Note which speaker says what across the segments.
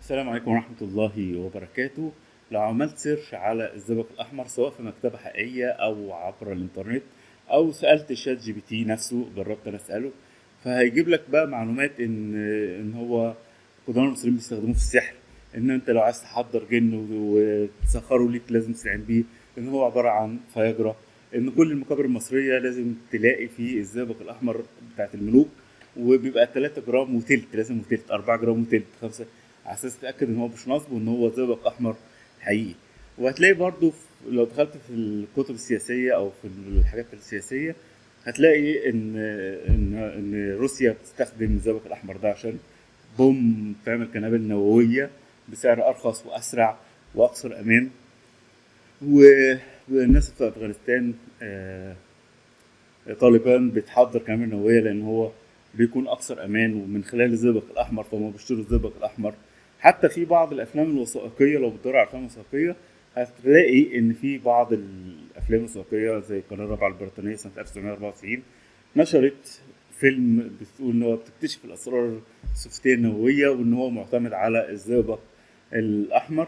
Speaker 1: السلام عليكم ورحمة الله وبركاته لو عملت سيرش على الزئبق الأحمر سواء في مكتبة حقيقية أو عبر الإنترنت أو سألت شات جي بي تي نفسه جربت أنا أسأله فهيجيب لك بقى معلومات إن إن هو قدماء المصريين بيستخدموه في السحر إن أنت لو عايز تحضر جن وتسخره ليك لازم تستعين بيه إن هو عبارة عن فياجرا إن كل المقابر المصرية لازم تلاقي فيه الزئبق الأحمر بتاعت الملوك وبيبقى 3 جرام وتلت لازم وتلت 4 جرام وتلت 5 على اساس تتاكد ان هو مش نصب وان هو زئبق احمر حقيقي وهتلاقي برضو في لو دخلت في الكتب السياسيه او في الحاجات السياسيه هتلاقي ان ان ان روسيا بتستخدم الزئبق الاحمر ده عشان بوم تعمل قنابل نوويه بسعر ارخص واسرع واكثر امان والناس في افغانستان آه، طالبان بتحضر قنابل نوويه لان هو بيكون اكثر امان ومن خلال الزئبق الاحمر فهم بيشتروا الزئبق الاحمر حتى في بعض الافلام الوثائقيه لو بتدور على افلام وثائقيه هتلاقي ان في بعض الافلام الوثائقيه زي القناه الرابعه البريطانيه سنه 1994 نشرت فيلم بتقول ان هو بتكتشف الاسرار السوفيتيه النوويه وان هو معتمد على الزئبق الاحمر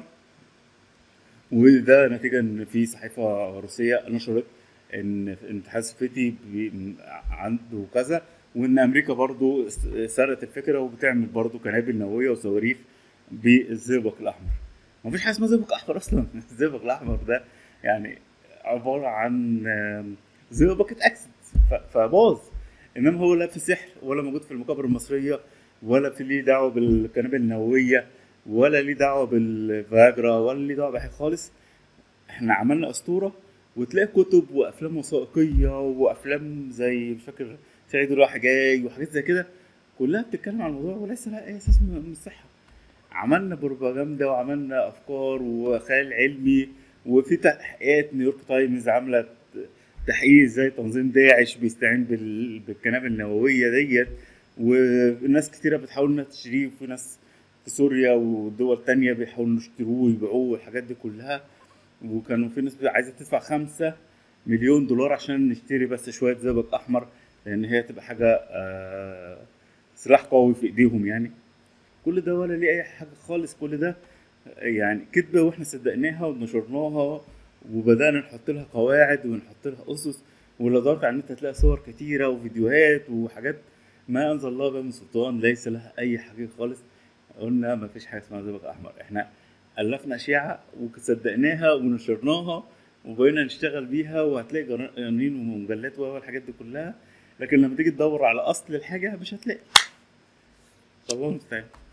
Speaker 1: وده نتيجه ان في صحيفه روسيه نشرت ان الاتحاد السوفيتي بي- عنده كذا وان امريكا برضو سرقت الفكره وبتعمل برضو قنابل نوويه وصواريخ بالزئبق الاحمر مفيش حاجه اسمها زئبق احمر اصلا الزئبق الاحمر ده يعني عباره عن آم، زئبق اتاكسد ف- فباظ انما هو لا في سحر ولا موجود في المقابر المصريه ولا في ليه دعوه بالقنابل النوويه ولا ليه دعوه بالفاجرا ولا ليه دعوه بحاجه خالص احنا عملنا اسطوره وتلاقي كتب وافلام وثائقيه وافلام زي مش فاكر سعيد رايح جاي وحاجات زي كده كلها بتتكلم عن الموضوع وليس لها اي اساس من من الصحه عملنا بروباجندا وعملنا افكار وخيال علمي وفي تحقيقات نيويورك تايمز عامله تحقيق ازاي تنظيم داعش بيستعين بال- بالقنابل النوويه ديت وناس كتيره بتحاول انها تشتريه وفي ناس في سوريا ودول تانية بيحاولوا يشتروه ويبيعوه والحاجات دي كلها وكانوا في ناس عايزه تدفع خمسة مليون دولار عشان نشتري بس شويه زئبق احمر لان هي تبقى حاجه آه، سلاح قوي في ايديهم يعني كل ده ولا ليه اي حاجه خالص كل ده يعني كذبه واحنا صدقناها ونشرناها وبدانا نحط لها قواعد ونحط لها اسس ولو دورت على النت هتلاقي صور كتيره وفيديوهات وحاجات ما انزل الله بها من سلطان ليس لها اي حقيقه خالص قلنا ما فيش حاجه اسمها زئبق احمر احنا الفنا اشياء وصدقناها ونشرناها وبقينا نشتغل بيها وهتلاقي قوانين ومجلات والحاجات دي كلها لكن لما تيجي تدور على اصل الحاجه مش هتلاقي الله المستعان